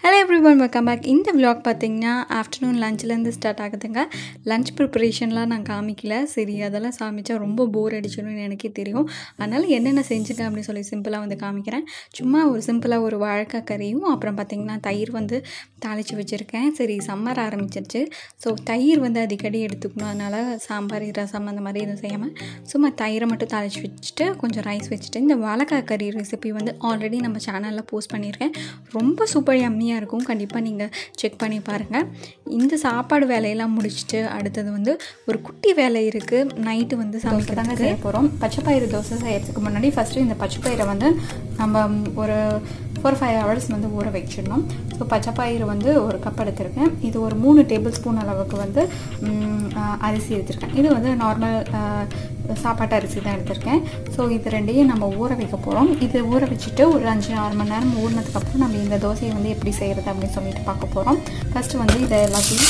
hello everyone welcome back இந்த vlog பார்த்தீங்கன்னா afternoon லஞ்ச்லேருந்து ஸ்டார்ட் ஆகுதுங்க லஞ்ச் ப்ரிப்பரேஷன்லாம் நான் காமிக்கல சரி அதெல்லாம் சாமிச்சா ரொம்ப போர் அடிச்சிடும்னு எனக்கே தெரியும் அதனால் என்னென்ன செஞ்சுருக்கேன் அப்படின்னு சொல்லி சிம்பிளாக வந்து காமிக்கிறேன் சும்மா ஒரு சிம்பிளாக ஒரு வாழைக்காய் கறியும் அப்புறம் பார்த்திங்கன்னா தயிர் வந்து தாளித்து வச்சுருக்கேன் சரி சம்மர் ஆரம்பிச்சிருச்சு ஸோ தயிர் வந்து அடிக்கடி எடுத்துக்கணும் அதனால் சாம்பார் ரசம் அந்த மாதிரி எதுவும் செய்யாமல் சும்மா தயிரை மட்டும் தாளித்து வச்சுட்டு கொஞ்சம் ரைஸ் வச்சுட்டு இந்த வாழைக்காய் கறி ரெசிபி வந்து ஆல்ரெடி நம்ம சேனலில் போஸ்ட் பண்ணியிருக்கேன் ரொம்ப சூப்பர் யம்மியாக இருக்கும் கண்டிப்பாக நீங்கள் செக் பண்ணி பாருங்கள் இந்த சாப்பாடு வேலையெல்லாம் முடிச்சுட்டு அடுத்தது வந்து ஒரு குட்டி வேலை இருக்குது நைட்டு வந்து சமைக்கிறதாங்க செய்ய போகிறோம் பச்சைப்பயிறு தோசை செய்யறதுக்கு முன்னாடி ஃபஸ்ட்டு இந்த பச்சைப்பயிரை வந்து நம்ம ஒரு ஃபோர் ஃபைவ் ஹவர்ஸ் வந்து ஊற வச்சிடணும் ஸோ பச்சைப்பயிறு வந்து ஒரு கப் எடுத்திருக்கேன் இது ஒரு மூணு டேபிள் ஸ்பூன் அளவுக்கு வந்து ம், ஆ, அரிசி எடுத்திருக்கேன் இது வந்து நார்மல் சாப்பாட்டு அரிசி தான் எடுத்திருக்கேன் ஸோ இது ரெண்டையும் நம்ம ஊற வைக்க போகிறோம் இது ஊற வச்சுட்டு ஒரு அஞ்சு ஆறு மணி நேரம் ஊறினதுக்கப்புறம் நம்ம இந்த தோசையை வந்து எப்படி செய்கிறது அப்படின்னு சொல்லிட்டு பார்க்க போகிறோம் ஃபஸ்ட்டு வந்து இதை எல்லாத்தையும்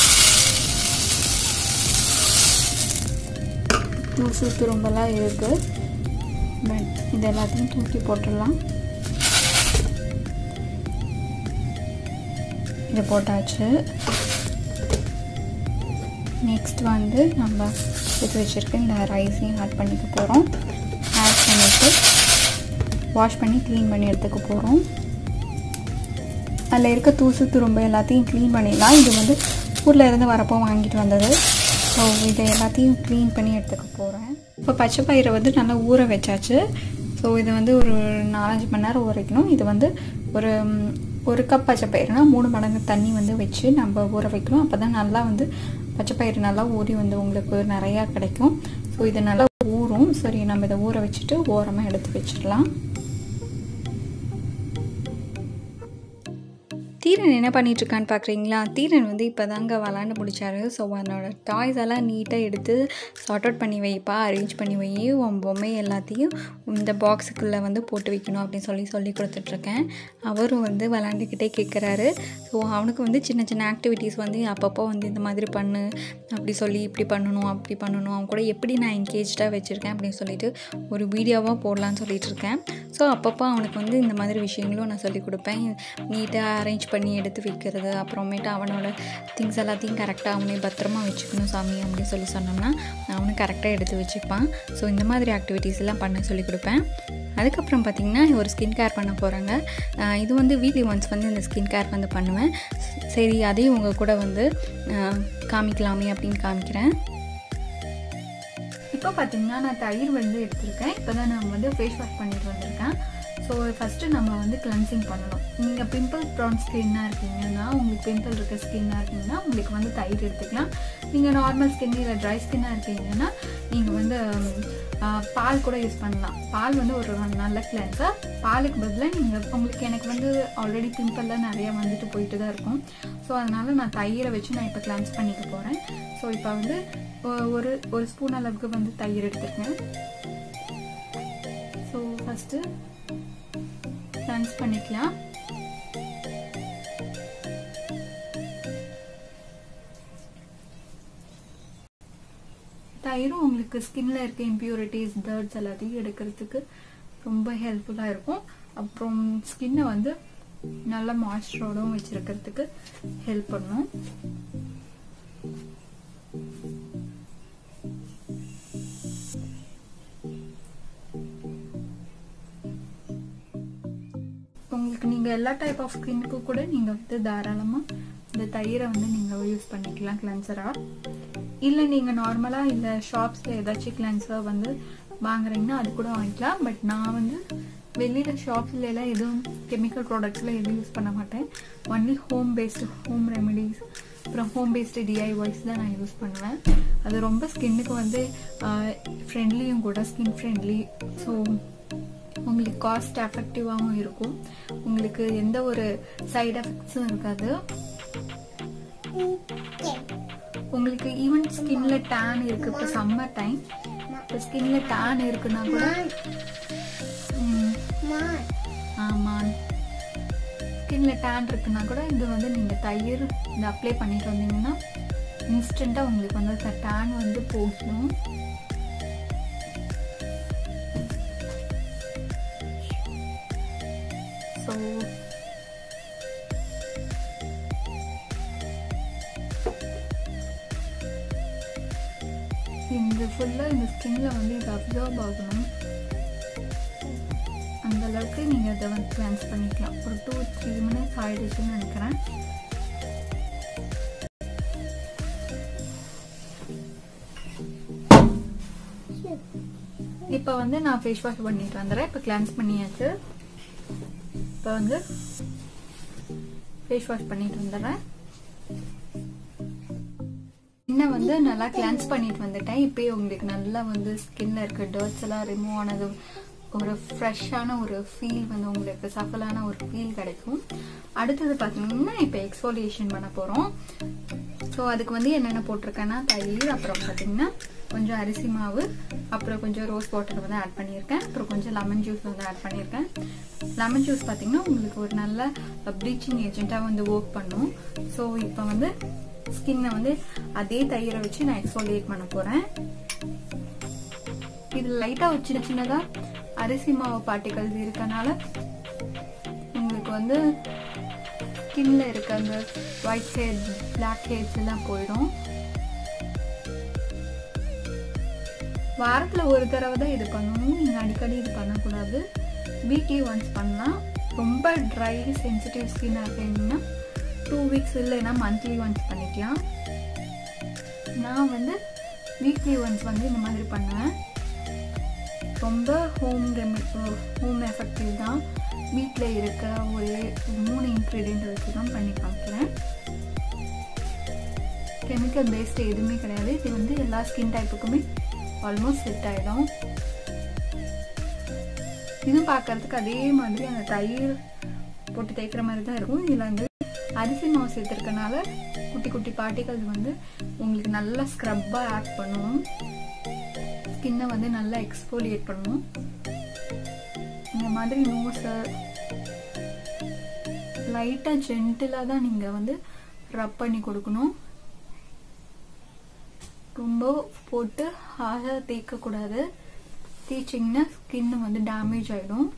தூசு துரும்பெல்லாம் இருக்குது பட் இது எல்லாத்தையும் தூக்கி போட்டுடலாம் இது போட்டாச்சு நெக்ஸ்ட் வந்து நம்ம எடுத்து வச்சுருக்க இந்த ரைஸையும் ஆட் பண்ணிக்க போகிறோம் ஆட் பண்ணிவிட்டு வாஷ் பண்ணி க்ளீன் பண்ணி எடுத்துக்க போகிறோம் அதில் இருக்க தூசு துரும்பு எல்லாத்தையும் க்ளீன் பண்ணிடலாம் இது வந்து ஊரில் இருந்து வரப்போ வாங்கிட்டு வந்தது ஸோ இதை எல்லாத்தையும் க்ளீன் பண்ணி எடுத்துக்க போகிறேன் இப்போ பச்சை பயிரை வந்து நல்லா ஊற வச்சாச்சு ஸோ இது வந்து ஒரு நாலஞ்சு மணி நேரம் ஊற வைக்கணும் இது வந்து ஒரு ம், ஒரு கப் பச்சை பயிறுனா மூணு மடங்கு தண்ணி வந்து வச்சு நம்ம ஊற வைக்கணும் அப்போ தான் நல்லா வந்து பச்சை பயிறு நல்லா ஊறி வந்து உங்களுக்கு நிறையா கிடைக்கும் ஸோ இது நல்லா ஊறும் சரி நம்ம இதை ஊற வச்சுட்டு ஓரமாக எடுத்து வச்சிடலாம் தீரன் என்ன பண்ணிட்டு இருக்கான்னு பார்க்குறீங்களா தீரன் வந்து இப்போ தாங்க விளாண்டு முடிச்சாரு ஸோ அவனோட டாய்ஸ் எல்லாம் நீட்டாக எடுத்து சார்ட் அவுட் பண்ணி வைப்பா அரேஞ்ச் பண்ணி வை உன் பொம்மை எல்லாத்தையும் இந்த பாக்ஸுக்குள்ளே வந்து போட்டு வைக்கணும் அப்படின்னு சொல்லி சொல்லி கொடுத்துட்ருக்கேன் அவரும் வந்து விளாண்டுக்கிட்டே கேட்குறாரு ஸோ அவனுக்கு வந்து சின்ன சின்ன ஆக்டிவிட்டீஸ் வந்து அப்பப்போ வந்து இந்த மாதிரி பண்ணு அப்படி சொல்லி இப்படி பண்ணணும் அப்படி பண்ணணும் அவன் கூட எப்படி நான் என்கேஜாக வச்சுருக்கேன் அப்படின்னு சொல்லிட்டு ஒரு வீடியோவாக போடலான்னு சொல்லிட்டு இருக்கேன் ஸோ அப்பப்போ அவனுக்கு வந்து இந்த மாதிரி விஷயங்களும் நான் சொல்லி கொடுப்பேன் நீட்டாக அரேஞ்ச் பண்ணி எடுத்து வைக்கிறது அப்புறமேட்டு அவனோட திங்ஸ் எல்லாத்தையும் கரெக்டாக அவனே பத்திரமா வச்சுக்கணும் சாமி அப்படின்னு சொல்லி சொன்னோம்னா அவனும் கரெக்டாக எடுத்து வச்சுப்பான் ஸோ இந்த மாதிரி ஆக்டிவிட்டீஸ் எல்லாம் பண்ண சொல்லி கொடுப்பேன் அதுக்கப்புறம் பார்த்திங்கன்னா ஒரு ஸ்கின் கேர் பண்ண போகிறாங்க இது வந்து வீக்லி ஒன்ஸ் வந்து இந்த ஸ்கின் கேர் வந்து பண்ணுவேன் சரி அதையும் உங்கள் கூட வந்து ஆஹ், காமிக்கலாமே அப்படின்னு காமிக்கிறேன் இப்போ பார்த்தீங்கன்னா நான் தயிர் வந்து எடுத்திருக்கேன் இப்போ தான் நான் வந்து ஃபேஸ் வாஷ் பண்ணிட்டு வந்திருக்கேன் ஸோ ஃபஸ்ட்டு நம்ம வந்து கிளென்சிங் பண்ணணும் நீங்கள் பிம்பிள் ப்ரான் ஸ்கின்னாக இருக்கீங்கன்னா உங்களுக்கு பிம்பிள் இருக்க ஸ்கின்னாக இருக்கீங்கன்னா உங்களுக்கு வந்து தயிர் எடுத்துக்கலாம் நீங்கள் நார்மல் ஸ்கின் இல்லை ட்ரை ஸ்கின்னாக இருக்கீங்கன்னா நீங்கள் வந்து ம், ஆ, பால் கூட யூஸ் பண்ணலாம் பால் வந்து ஒரு நல்ல கிளென்சர் பாலுக்கு பதிலாக நீங்கள் உங்களுக்கு எனக்கு வந்து ஆல்ரெடி பிம்பிள்லாம் நிறைய வந்துட்டு போயிட்டு தான் இருக்கும் ஸோ அதனால் நான் தயிரை வச்சு நான் இப்போ கிளென்ஸ் பண்ணிக்க போகிறேன் ஸோ இப்போ வந்து ஒ- ஒரு ஒரு ஸ்பூன் அளவுக்கு வந்து தயிர் எடுத்துக்கேன் ஸோ ஃபஸ்ட்டு கிளென்ஸ் பண்ணிக்கலாம் தயிரும் உங்களுக்கு ஸ்கின்ல இருக்க இம்ப்யூரிட்டிஸ் டர்ட்ஸ் எல்லாத்தையும் எடுக்கிறதுக்கு ரொம்ப ஹெல்ப்ஃபுல்லாக இருக்கும் அப்புறம் ஸ்கின்னை வந்து நல்ல மாய்ஸ்சரோடும் வச்சிருக்கிறதுக்கு ஹெல்ப் பண்ணும் உங்களுக்கு நீங்கள் எல்லா டைப் ஆஃப் ஸ்கின்னுக்கு கூட நீங்கள் வந்து தாராளமாக இந்த தயிரை வந்து நீங்கள் யூஸ் பண்ணிக்கலாம் கிளென்சராக இல்லை நீங்கள் நார்மலாக இல்லை ஷாப்ஸில் ஏதாச்சும் கிளென்சர் வந்து வாங்குறீங்கன்னா அது கூட வாங்கிக்கலாம் பட் நான் வந்து வெளியில் ஷாப்ஸ்ல எல்லாம் எதுவும் கெமிக்கல் ப்ராடக்ட்ஸில் எதுவும் யூஸ் பண்ண மாட்டேன் only home based home remedies அப்புறம் ஹோம் பேஸ்டு டிஐஒய்ஸ் தான் நான் யூஸ் பண்ணுவேன் அது ரொம்ப ஸ்கின்னுக்கு வந்து ஃப்ரெண்ட்லியும் கூட ஸ்கின் ஃப்ரெண்ட்லி ஸோ உங்களுக்கு காஸ்ட் எஃபெக்டிவாகவும் இருக்கும் உங்களுக்கு எந்த ஒரு சைடு எஃபெக்ட்ஸும் இருக்காது உங்களுக்கு ஈவன் ஸ்கின்ல டேன் இருக்கு இப்போ சம்மர் டைம் இப்போ ஸ்கின்ல டேன் இருக்குன்னா கூட ம், ஆமா ஸ்கின்ல டேன் இருக்குன்னா கூட இது வந்து நீங்க தயிர் இந்த அப்ளை பண்ணிட்டு வந்தீங்கன்னா இன்ஸ்டண்டா உங்களுக்கு வந்து டேன் வந்து போகும் ஸோ இந்த ஃபுல்லாக இந்த ஸ்கின்ல வந்து இது அப்சர்வ் ஆகணும் அந்த அளவுக்கு நீங்கள் இதை வந்து கிளென்ஸ் பண்ணிக்கலாம் ஒரு டூ த்ரீ மினிட்ஸ் ஆயிடுச்சுன்னு நினைக்கிறேன் இப்போ வந்து நான் ஃபேஸ் வாஷ் பண்ணிட்டு வந்துடுறேன் இப்போ கிளென்ஸ் பண்ணியாச்சு இப்போ வந்து ஃபேஸ் வாஷ் பண்ணிட்டு வந்துடுறேன் இன்னும் வந்து நல்லா கிளென்ஸ் பண்ணிட்டு வந்துட்டேன் இப்போயே உங்களுக்கு நல்லா வந்து ஸ்கின்ல இருக்க டர்ட்ஸ் எல்லாம் ரிமூவ் ஆனது ஒரு ஃப்ரெஷ்ஷான ஒரு ஃபீல் வந்து உங்களுக்கு சஃபலான ஒரு ஃபீல் கிடைக்கும் அடுத்தது பார்த்தீங்கன்னா இப்போ எக்ஸ்ஃபோலியேஷன் பண்ண போகிறோம் ஸோ அதுக்கு வந்து என்னென்ன போட்டிருக்கேன்னா தயிர் அப்புறம் பார்த்தீங்கன்னா கொஞ்சம் அரிசி மாவு அப்புறம் கொஞ்சம் ரோஸ் வாட்டர் வந்து ஆட் பண்ணியிருக்கேன் அப்புறம் கொஞ்சம் லெமன் ஜூஸ் வந்து ஆட் பண்ணியிருக்கேன் லெமன் ஜூஸ் பார்த்தீங்கன்னா உங்களுக்கு ஒரு நல்ல ப்ளீச்சிங் ஏஜென்ட்டாக வந்து ஒர்க் பண்ணும் ஸோ இப்போ வந்து ஸ்கின்னை வந்து அதே தயிரை வச்சு நான் எக்ஸ்ஃபோலியேட் பண்ண போகிறேன் இது லைட்டாக சின்ன சின்னதாக அரிசி மாவு பார்ட்டிகல்ஸ் இருக்கனால உங்களுக்கு வந்து ஸ்கின்ல இருக்க அந்த ஒயிட் ஹேட் பிளாக் ஹேட்ஸ் எல்லாம் போயிடும் வாரத்தில் ஒரு தடவை தான் இது பண்ணணும் நீங்கள் அடிக்கடி இது பண்ணக்கூடாது வீக்லி ஒன்ஸ் பண்ணலாம் ரொம்ப ட்ரை சென்சிட்டிவ் ஸ்கின்னாக இருக்கீங்கன்னா டூ வீக்ஸ் இல்லைன்னா மந்த்லி ஒன்ஸ் பண்ணிக்கலாம் நான் வந்து வீக்லி ஒன்ஸ் வந்து இந்த மாதிரி பண்ணுவேன் ரொம்ப ஹோம் ரெமி ஹோம் எஃபெக்டிவ் தான் வீட்டில் இருக்க ஒரு மூணு இன்க்ரீடியண்ட் வச்சு தான் பண்ணி காமிக்கிறேன் கெமிக்கல் பேஸ்டு எதுவுமே கிடையாது இது வந்து எல்லா ஸ்கின் டைப்புக்குமே ஆல்மோஸ்ட் செட் ஆகிடும் இதுவும் பார்க்கறதுக்கு அதே மாதிரி அந்த தயிர் போட்டு தேய்க்கிற மாதிரி தான் இருக்கும் இதில் வந்து அரிசி மாவு சேர்த்துருக்கனால குட்டி குட்டி பார்ட்டிகல்ஸ் வந்து உங்களுக்கு நல்லா ஸ்க்ரப்பாக ஆட் பண்ணுவோம் ஸ்கின்னை வந்து நல்லா எக்ஸ்போலியேட் பண்ணுவோம் இந்த மாதிரி நோஸை லைட்டாக ஜென்டிலாக தான் நீங்கள் வந்து ரப் பண்ணி கொடுக்கணும் ரொம்ப போட்டு ஹார்டாக தேய்க்கக்கூடாது தேய்ச்சிங்கன்னா ஸ்கின் வந்து டேமேஜ் ஆகிடும்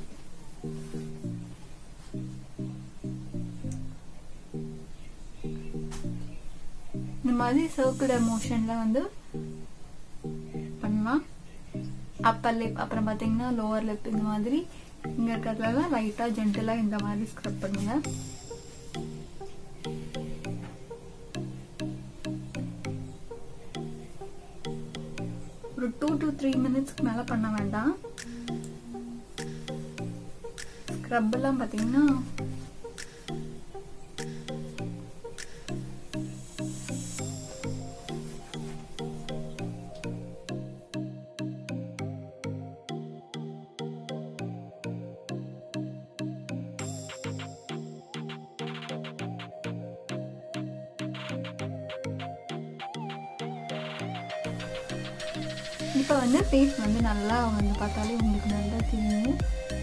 இந்த மாதிரி சர்க்குலர் மோஷனில் வந்து பண்ணலாம் அப்பர் லிப் அப்புறம் பார்த்தீங்கன்னா லோவர் லிப் இந்த மாதிரி இங்கே இருக்கிறதுலாம் லைட்டாக ஜென்டலாக இந்த மாதிரி ஸ்க்ரப் பண்ணுங்க ஒரு டூ டு த்ரீ மினிட்ஸ்க்கு மேலே பண்ண வேண்டாம் ஸ்க்ரப் எல்லாம் பார்த்தீங்கன்னா இப்போ வந்து ஃபேஸ் வந்து நல்லா வந்து பார்த்தாலே உங்களுக்கு நல்லா தெரியும்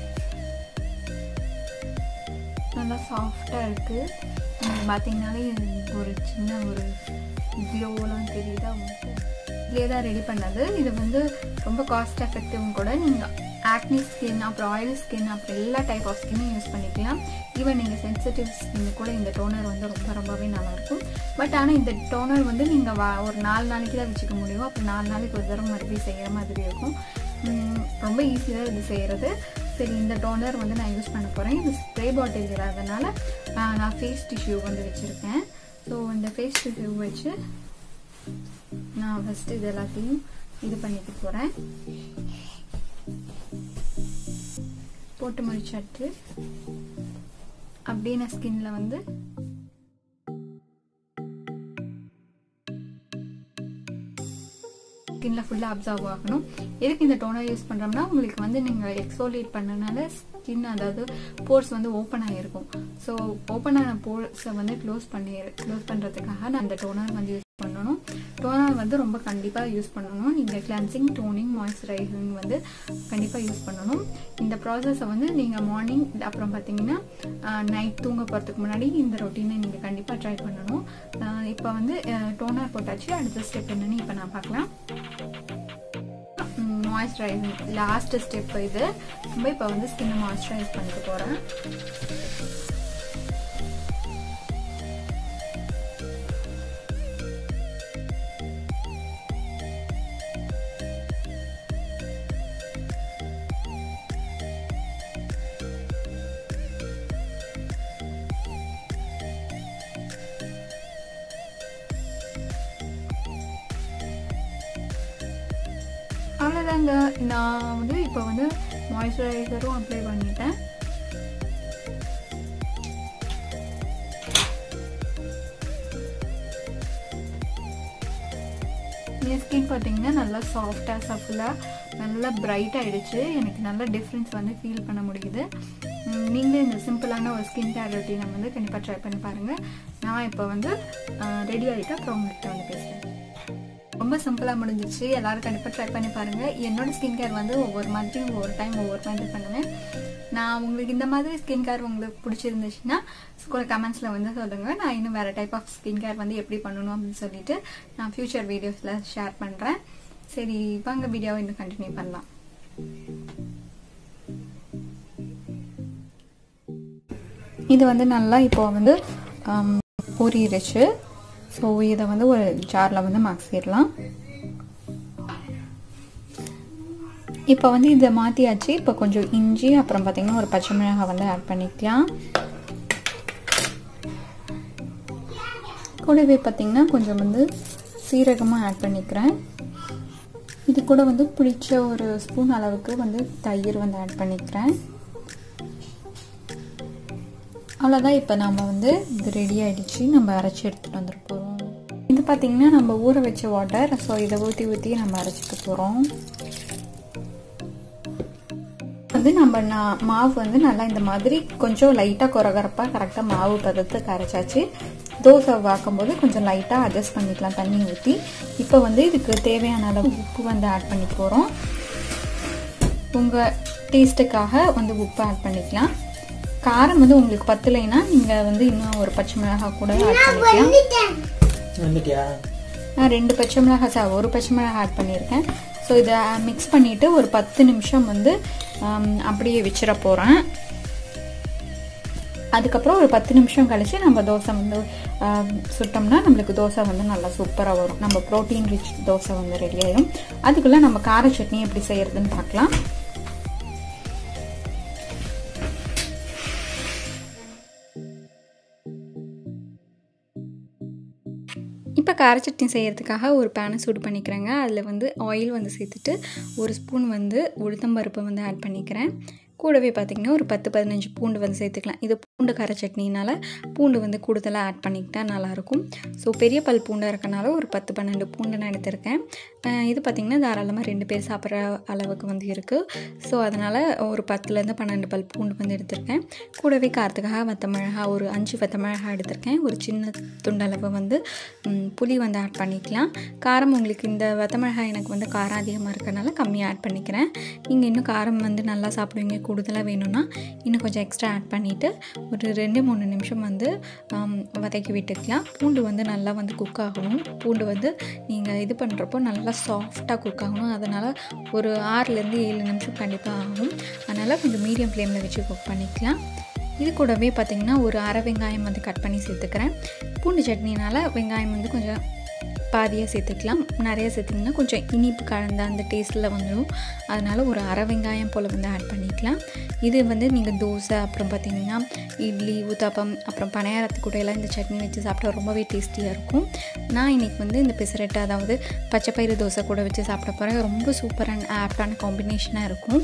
நல்லா சாஃப்டாக இருக்குது நீங்கள் பார்த்தீங்கனாலே ஒரு சின்ன ஒரு க்ளோலாம் தெரியுதா உங்களுக்கு இதுலேயே தான் ரெடி பண்ணது இது வந்து ரொம்ப காஸ்ட் எஃபெக்டிவும் கூட நீங்கள் ஆக்னி ஸ்கின் அப்புறம் ஆயில் ஸ்கின் அப்புறம் எல்லா டைப் ஆஃப் ஸ்கின்னும் யூஸ் பண்ணிக்கலாம் ஈவன் நீங்கள் சென்சிட்டிவ் ஸ்கின்னு கூட இந்த டோனர் வந்து ரொம்ப ரொம்பவே நல்லாயிருக்கும் பட் ஆனால் இந்த டோனர் வந்து நீங்கள் வா ஒரு நாலு நாளைக்கு தான் வச்சுக்க முடியும் அப்புறம் நாலு நாளைக்கு ஒரு தடவை மறுபடியும் செய்கிற மாதிரி இருக்கும் ரொம்ப ஈஸியாக இது செய்கிறது சரி இந்த டோனர் வந்து நான் யூஸ் பண்ண போகிறேன் இது ஸ்ப்ரே பாட்டில் இல்லாதனால நான் ஃபேஸ் டிஷ்யூ வந்து வச்சுருக்கேன் ஸோ இந்த ஃபேஸ் டிஷ்யூ வச்சு நான் ஃபஸ்ட்டு இது எல்லாத்தையும் இது பண்ணிக்க போகிறேன் போட்டு முடிச்சாட்டு அப்படியே நான் ஸ்கின்ல வந்து ஸ்கின்ல ஃபுல்லாக அப்சர்வ் ஆகணும் எதுக்கு இந்த டோனர் யூஸ் பண்ணுறோம்னா உங்களுக்கு வந்து நீங்கள் எக்ஸோலியேட் பண்ணனால ஸ்கின் அதாவது போர்ஸ் வந்து ஓப்பன் ஆகிருக்கும் ஸோ ஓப்பன் ஆன போர்ஸை வந்து க்ளோஸ் பண்ணி க்ளோஸ் பண்ணுறதுக்காக நான் அந்த டோனர் வந்து யூஸ் பண்ணணும் டோனர் வந்து ரொம்ப கண்டிப்பாக யூஸ் பண்ணணும் நீங்கள் கிளென்சிங் டோனிங் மாய்ஸ்சரைசிங் வந்து கண்டிப்பாக யூஸ் பண்ணணும் இந்த ப்ராசஸை வந்து நீங்கள் மார்னிங் அப்புறம் பார்த்தீங்கன்னா நைட் தூங்க போகிறதுக்கு முன்னாடி இந்த ரொட்டீனை நீங்கள் கண்டிப்பாக ட்ரை பண்ணணும் இப்போ வந்து டோனர் போட்டாச்சு அடுத்த ஸ்டெப் என்னன்னு இப்போ நான் பார்க்கலாம் மாய்ஸ்சரைசிங் லாஸ்ட் ஸ்டெப் இது நம்ம இப்போ வந்து ஸ்கின்னை மாய்ஸ்சரைஸ் பண்ணிக்க போகிறேன் அவ்வளோதாங்க நான் வந்து இப்போ வந்து மாய்ஸ்சரைசரும் அப்ளை பண்ணிட்டேன் என் ஸ்கின் பார்த்தீங்கன்னா நல்லா சாஃப்டாக சஃபுல்லாக நல்லா பிரைட் ஆகிடுச்சு எனக்கு நல்ல டிஃப்ரென்ஸ் வந்து ஃபீல் பண்ண முடியுது நீங்களும் இந்த சிம்பிளான ஒரு ஸ்கின் கேர் ரொட்டீனை வந்து கண்டிப்பாக ட்ரை பண்ணி பாருங்கள் நான் இப்போ வந்து ரெடி ஆகிட்டு அப்புறம் உங்கள்கிட்ட வந்து பேசுகிறேன் ரொம்ப சிம்பிளாக முடிஞ்சிச்சு எல்லோரும் கண்டிப்பாக ட்ரை பண்ணி பாருங்கள் என்னோட ஸ்கின் கேர் வந்து ஒவ்வொரு மாதிரி ஒவ்வொரு டைம் ஒவ்வொரு மாதிரி பண்ணுவேன் நான் உங்களுக்கு இந்த மாதிரி ஸ்கின் கேர் உங்களுக்கு பிடிச்சிருந்துச்சுன்னா ஸ்கூல் கமெண்ட்ஸில் வந்து சொல்லுங்கள் நான் இன்னும் வேறு டைப் ஆஃப் ஸ்கின் கேர் வந்து எப்படி பண்ணணும் அப்படின்னு சொல்லிட்டு நான் ஃப்யூச்சர் வீடியோஸில் ஷேர் பண்ணுறேன் சரி வாங்க வீடியோவை இன்னும் கண்டினியூ பண்ணலாம் இது வந்து நல்லா இப்போ வந்து ஊறிடுச்சு ஸோ இதை வந்து ஒரு ஜாரில் வந்து மாக்சிடலாம் இப்போ வந்து இதை மாற்றியாச்சு இப்போ கொஞ்சம் இஞ்சி அப்புறம் பார்த்திங்கன்னா ஒரு பச்சை மிளகாய் வந்து ஆட் பண்ணிக்கலாம் கூடவே பார்த்திங்கன்னா கொஞ்சம் வந்து சீரகமாக ஆட் பண்ணிக்கிறேன் இது கூட வந்து பிடிச்ச ஒரு ஸ்பூன் அளவுக்கு வந்து தயிர் வந்து ஆட் பண்ணிக்கிறேன் அவ்வளோதான் இப்போ நம்ம வந்து இது ரெடி ஆகிடுச்சு நம்ம அரைச்சி எடுத்துகிட்டு வந்துட போகிறோம் இது பார்த்திங்கன்னா நம்ம ஊற வச்ச வாட்டர் ஸோ இதை ஊற்றி ஊற்றி நம்ம அரைச்சிக்க போகிறோம் வந்து நம்ம நான் மாவு வந்து நல்லா இந்த மாதிரி கொஞ்சம் லைட்டாக குறகரப்பாக கரெக்டாக மாவு பதத்துக்கு அரைச்சாச்சு தோசை வாக்கும்போது கொஞ்சம் லைட்டாக அட்ஜஸ்ட் பண்ணிக்கலாம் தண்ணி ஊற்றி இப்போ வந்து இதுக்கு தேவையான அளவு உப்பு வந்து ஆட் பண்ணி போகிறோம் உங்கள் டேஸ்ட்டுக்காக வந்து உப்பு ஆட் பண்ணிக்கலாம் காரம் வந்து உங்களுக்கு பத்தலைன்னா நீங்கள் வந்து இன்னும் ஒரு பச்சை மிளகாய் கூட ஆட் பண்ணிக்கலாம் நான் ரெண்டு பச்சை மிளகாய் சார் ஒரு பச்சை மிளகாய் ஆட் பண்ணியிருக்கேன் ஸோ இதை மிக்ஸ் பண்ணிவிட்டு ஒரு பத்து நிமிஷம் வந்து அப்படியே வச்சிட போகிறேன் அதுக்கப்புறம் ஒரு பத்து நிமிஷம் கழித்து நம்ம தோசை வந்து சுட்டோம்னா நம்மளுக்கு தோசை வந்து நல்லா சூப்பராக வரும் நம்ம ப்ரோட்டீன் ரிச் தோசை வந்து ரெடி ஆயிடும் அதுக்குள்ளே நம்ம கார சட்னி எப்படி செய்கிறதுன்னு பார்க்கலாம் இப்போ கார சட்னி செய்கிறதுக்காக ஒரு பேனை சூடு பண்ணிக்கிறேங்க அதில் வந்து ஆயில் வந்து சேர்த்துட்டு ஒரு ஸ்பூன் வந்து உளுத்தம்பருப்பை வந்து ஆட் பண்ணிக்கிறேன் கூடவே பார்த்திங்கன்னா ஒரு பத்து பதினஞ்சு பூண்டு வந்து சேர்த்துக்கலாம் இது பூண்டு கார சட்னினால் பூண்டு வந்து கூடுதலாக ஆட் பண்ணிக்கிட்டால் நல்லாயிருக்கும் ஸோ பெரிய பல் பூண்டாக இருக்கனால ஒரு பத்து பன்னெண்டு பூண்டு நான் எடுத்திருக்கேன் இது பார்த்திங்கன்னா தாராளமாக ரெண்டு பேர் சாப்பிட்ற அளவுக்கு வந்து இருக்குது ஸோ அதனால் ஒரு பத்துலேருந்து பன்னெண்டு பல் பூண்டு வந்து எடுத்திருக்கேன் கூடவே காரத்துக்காக வத்த மிளகா ஒரு அஞ்சு வத்த மிளகா எடுத்திருக்கேன் ஒரு சின்ன துண்டளவு வந்து புளி வந்து ஆட் பண்ணிக்கலாம் காரம் உங்களுக்கு இந்த வத்த மிளகாய் எனக்கு வந்து காரம் அதிகமாக இருக்கனால கம்மியாக ஆட் பண்ணிக்கிறேன் நீங்கள் இன்னும் காரம் வந்து நல்லா சாப்பிடுவீங்க கூடுதலாக வேணும்னா இன்னும் கொஞ்சம் எக்ஸ்ட்ரா ஆட் பண்ணிவிட்டு ஒரு ரெண்டு மூணு நிமிஷம் வந்து வதக்கி விட்டுக்கலாம் பூண்டு வந்து நல்லா வந்து குக் ஆகணும் பூண்டு வந்து நீங்கள் இது பண்ணுறப்போ நல்லா சாஃப்டாக குக் ஆகணும் அதனால் ஒரு ஆறுலேருந்து ஏழு நிமிஷம் கண்டிப்பாக ஆகும் அதனால் கொஞ்சம் மீடியம் ஃப்ளேமில் வச்சு குக் பண்ணிக்கலாம் இது கூடவே பார்த்திங்கன்னா ஒரு அரை வெங்காயம் வந்து கட் பண்ணி சேர்த்துக்கிறேன் பூண்டு சட்னினால் வெங்காயம் வந்து கொஞ்சம் பாதியாக சேர்த்துக்கலாம் நிறைய சேர்த்திங்கன்னா கொஞ்சம் இனிப்பு கலந்த அந்த டேஸ்ட்டில் வந்துடும் அதனால் ஒரு அரை வெங்காயம் போல் வந்து ஆட் பண்ணிக்கலாம் இது வந்து நீங்கள் தோசை அப்புறம் பார்த்திங்கன்னா இட்லி ஊத்தாப்பம் அப்புறம் பனையாரத்து கூட எல்லாம் இந்த சட்னி வச்சு சாப்பிட்டா ரொம்பவே டேஸ்டியாக இருக்கும் நான் இன்றைக்கி வந்து இந்த பெசரட்டை அதாவது பச்சைப்பயிறு தோசை கூட வச்சு சாப்பிட போகிறேன் ரொம்ப சூப்பரான ஆப்டான காம்பினேஷனாக இருக்கும்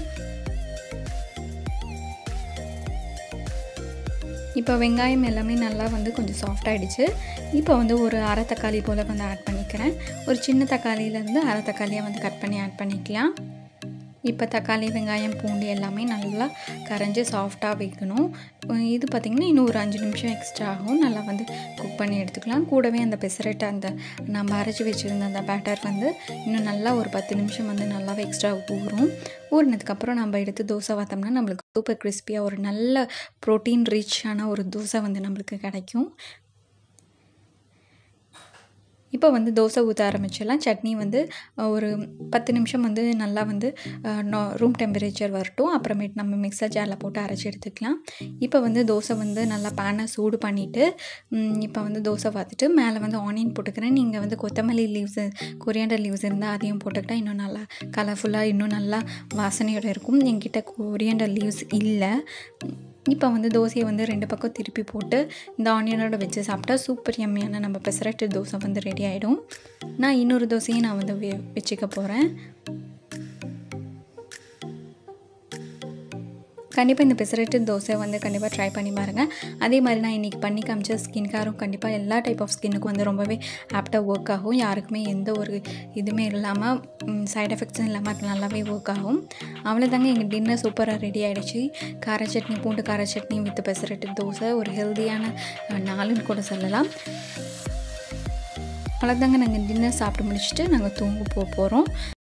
இப்போ வெங்காயம் எல்லாமே நல்லா வந்து கொஞ்சம் சாஃப்ட் ஆகிடுச்சு இப்போ வந்து ஒரு அரை தக்காளி போல் வந்து ஆட் பண்ணிக்கிறேன் ஒரு சின்ன தக்காளியிலேருந்து அரை தக்காளியை வந்து கட் பண்ணி ஆட் பண்ணிக்கலாம் இப்போ தக்காளி வெங்காயம் பூண்டு எல்லாமே நல்லா கரைஞ்சி சாஃப்டாக வைக்கணும் இது பார்த்திங்கன்னா இன்னும் ஒரு அஞ்சு நிமிஷம் எக்ஸ்ட்ரா ஆகும் நல்லா வந்து குக் பண்ணி எடுத்துக்கலாம் கூடவே அந்த பெசரட்டை அந்த நம்ம அரைச்சி வச்சுருந்த அந்த பேட்டர் வந்து இன்னும் நல்லா ஒரு பத்து நிமிஷம் வந்து நல்லாவே எக்ஸ்ட்ரா ஊறும் ஊறினதுக்கப்புறம் நம்ம எடுத்து தோசை பார்த்தோம்னா நம்மளுக்கு சூப்பர் கிறிஸ்பியாக ஒரு நல்ல ப்ரோட்டீன் ரிச்சான ஒரு தோசை வந்து நம்மளுக்கு கிடைக்கும் இப்போ வந்து தோசை ஊற்ற ஆரம்பிச்சிடலாம் சட்னி வந்து ஒரு பத்து நிமிஷம் வந்து நல்லா வந்து ரூம் டெம்பரேச்சர் வரட்டும் அப்புறமேட்டு நம்ம மிக்சர் ஜாரில் போட்டு அரைச்சி எடுத்துக்கலாம் இப்போ வந்து தோசை வந்து நல்லா பேனை சூடு பண்ணிவிட்டு இப்போ வந்து தோசை பார்த்துட்டு மேலே வந்து ஆனியன் போட்டுக்கிறேன் நீங்கள் வந்து கொத்தமல்லி லீவ்ஸ் கொரியாண்டர் லீவ்ஸ் இருந்தால் அதையும் போட்டுக்கிட்டா இன்னும் நல்லா கலர்ஃபுல்லாக இன்னும் நல்லா வாசனையோடு இருக்கும் என்கிட்ட கொரியாண்டர் லீவ்ஸ் இல்லை இப்போ வந்து தோசையை வந்து ரெண்டு பக்கம் திருப்பி போட்டு இந்த ஆனியனோட வச்சு சாப்பிட்டா சூப்பர் எம்மியான நம்ம பெசரட்டு தோசை வந்து ரெடி ஆகிடும் நான் இன்னொரு தோசையும் நான் வந்து வெ வச்சுக்க போகிறேன் கண்டிப்பாக இந்த பெசரட்டு தோசை வந்து கண்டிப்பாக ட்ரை பண்ணி பாருங்கள் அதே மாதிரி நான் இன்றைக்கி பண்ணி காமிச்ச ஸ்கின் கேரும் கண்டிப்பாக எல்லா டைப் ஆஃப் ஸ்கின்னுக்கும் வந்து ரொம்பவே ஆப்டாக ஒர்க் ஆகும் யாருக்குமே எந்த ஒரு இதுவுமே இல்லாமல் சைட் எஃபெக்ட்ஸும் இல்லாமல் அது நல்லாவே ஒர்க் ஆகும் அவ்வளோதாங்க எங்கள் டின்னர் சூப்பராக ரெடி ஆகிடுச்சு கார சட்னி பூண்டு கார சட்னி வித் பெசரட்டு தோசை ஒரு ஹெல்த்தியான நாளுன்னு கூட சொல்லலாம் அவ்வளோதாங்க நாங்கள் டின்னர் சாப்பிட்டு முடிச்சுட்டு நாங்கள் தூங்க போக போகிறோம்